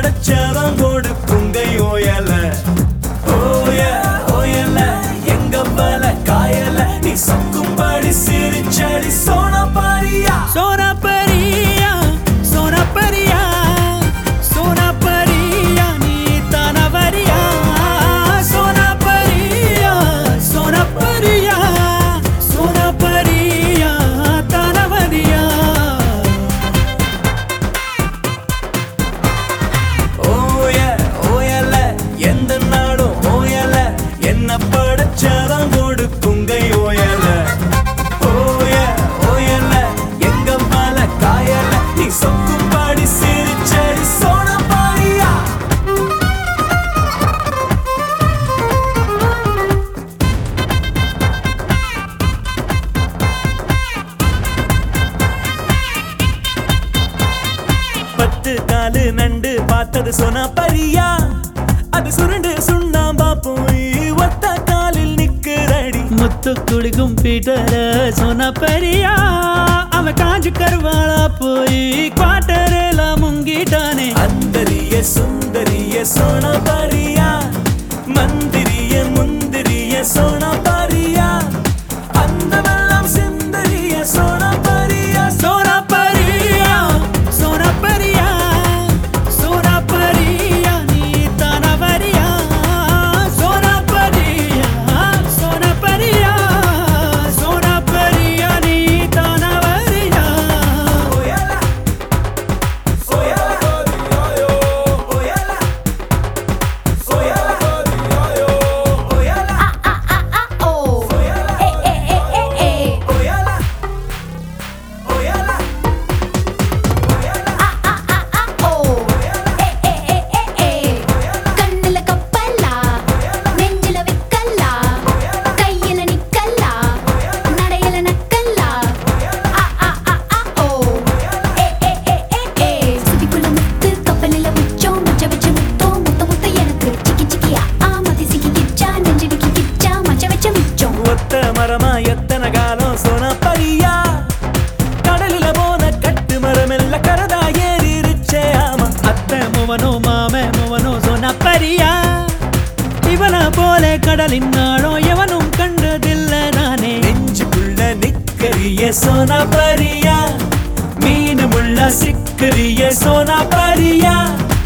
படைச்சவன் கொடுக்குங்கை ஓயல ஓய ஓயல எங்க பல காயல நீ சொக்கும்படி சிரிச்சடி சோனா பாரியா சோனா பரியா சோனா பரியா சோனா பரியா நீ தான வரியா சோனா பரியா சோனா பரியா சோனா பரியா தான வரியா ஓய ஓயல எந்த நாடும் ஓயல என்ன படைச்சவன் கொடுக்குங்கை ஓயல ஓய ஓயல எங்க பல காயல நீ சொக்கும்படி சிரிச்சடி சோனா பாரியா பத்து காலு நண்டு பார்த்தது சொன்னா பரியா அது சுருண்டு சுண்ணாம்பா போய் ஒத்த காலில் நிக்கிறடி முத்து குளிக்கும் பீட்டர சோனா பரியா அவன் காஞ்சு கருவாளா போய் குவாட்டரேல முங்கிட்டானே அந்தரிய சுந்தரிய சோனா பரியா மந்திரிய முந்திரிய சோனா பரியா அந்த வெள்ளம் சிந்தரிய சோனா பரியா சோனா பரியா சோனா பரியா சோனா பரியா நீ தான வரியா சோனா பரியா சோனா பரியா சோனா பரியா நீ தான வரியா ஓயலா ஓயலா ஓயலா ஓயலா ஓயலா ஓயலா ஓயலா கண்ணுல கப்பல்லா நெஞ்சில வைக்கல்லா கையில நிக்கல்லா நடையில நக்கல்லா ஆ ஆ ஆ ஆ ஓ ஏ ஏ ஏ ஏ ஏ சுதிக்குள்ள முத்து கப்பலில உச்சம் மச்ச வச்ச முத்தோ முத்த முத்த எனக்கு சிக்கி சிக்கியா ஆ மதி சிக்கி கிச்சா நெஞ்சிடிக்கி கிச்சா மச்ச வச்ச மிச்சம் ஒத்த மரமா எத்தனை காலம் சொன்ன பையா கடலில போன கட்டு மரம் எல்ல கரதா ஏறிருச்சே ஆமா அத்தை முவனோ மாமே முவனோ சொன்ன பரியா இவன போல கடலின் நாளம் எவனும் கண்டதில்ல நானே நெஞ்சுக்குள்ள நிக்கரிய சோனா பரியா மீன் முள்ள சிக்கரிய சோனா பரியா